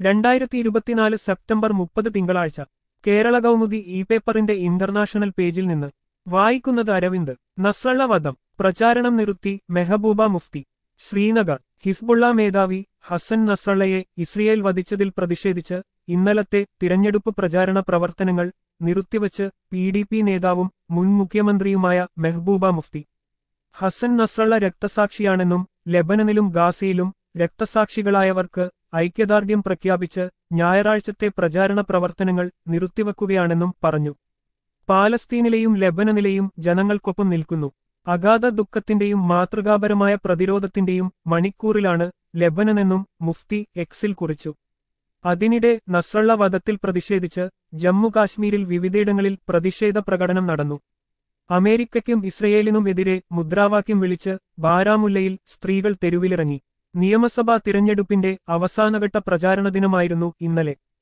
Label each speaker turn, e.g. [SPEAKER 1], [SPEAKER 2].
[SPEAKER 1] രണ്ടായിരത്തി ഇരുപത്തിനാല് സെപ്റ്റംബർ മുപ്പത് തിങ്കളാഴ്ച കേരള കൗമുദി ഇ പേപ്പറിന്റെ ഇന്റർനാഷണൽ പേജിൽ നിന്ന് വായിക്കുന്നത് അരവിന്ദ് നസ്രള്ള വധം പ്രചാരണം നിർത്തി മെഹബൂബ മുഫ്തി ശ്രീനഗർ ഹിസ്ബുള്ള മേധാവി ഹസൻ നസ്രള്ളയെ ഇസ്രയേൽ വധിച്ചതിൽ പ്രതിഷേധിച്ച് ഇന്നലത്തെ തിരഞ്ഞെടുപ്പ് പ്രചാരണ പ്രവർത്തനങ്ങൾ നിർത്തിവച്ച് പി ഡി പി നേതാവും മുൻ മുഖ്യമന്ത്രിയുമായ മെഹബൂബ മുഫ്തി ഹസൻ നസ്രള്ള രക്തസാക്ഷിയാണെന്നും ലെബനനിലും ഗാസയിലും രക്തസാക്ഷികളായവർക്ക് ഐക്യദാർഢ്യം പ്രഖ്യാപിച്ച് ഞായറാഴ്ചത്തെ പ്രചാരണ പ്രവർത്തനങ്ങൾ നിർത്തിവെക്കുകയാണെന്നും പറഞ്ഞു പാലസ്തീനിലെയും ലെബനനിലെയും ജനങ്ങൾക്കൊപ്പം നിൽക്കുന്നു അഗാധ ദുഃഖത്തിന്റെയും മാതൃകാപരമായ പ്രതിരോധത്തിന്റെയും മണിക്കൂറിലാണ് ലെബനനെന്നും മുഫ്തി എക്സിൽ കുറിച്ചു അതിനിടെ നസ്രള്ള വധത്തിൽ പ്രതിഷേധിച്ച് ജമ്മു കാശ്മീരിൽ വിവിധയിടങ്ങളിൽ പ്രതിഷേധ പ്രകടനം നടന്നു അമേരിക്കയ്ക്കും ഇസ്രയേലിനും എതിരെ മുദ്രാവാക്യം വിളിച്ച് ബാരാമുല്ലയിൽ സ്ത്രീകൾ തെരുവിലിറങ്ങി നിയമസഭാ തിരഞ്ഞെടുപ്പിന്റെ അവസാനഘട്ട പ്രചാരണ ദിനമായിരുന്നു ഇന്നലെ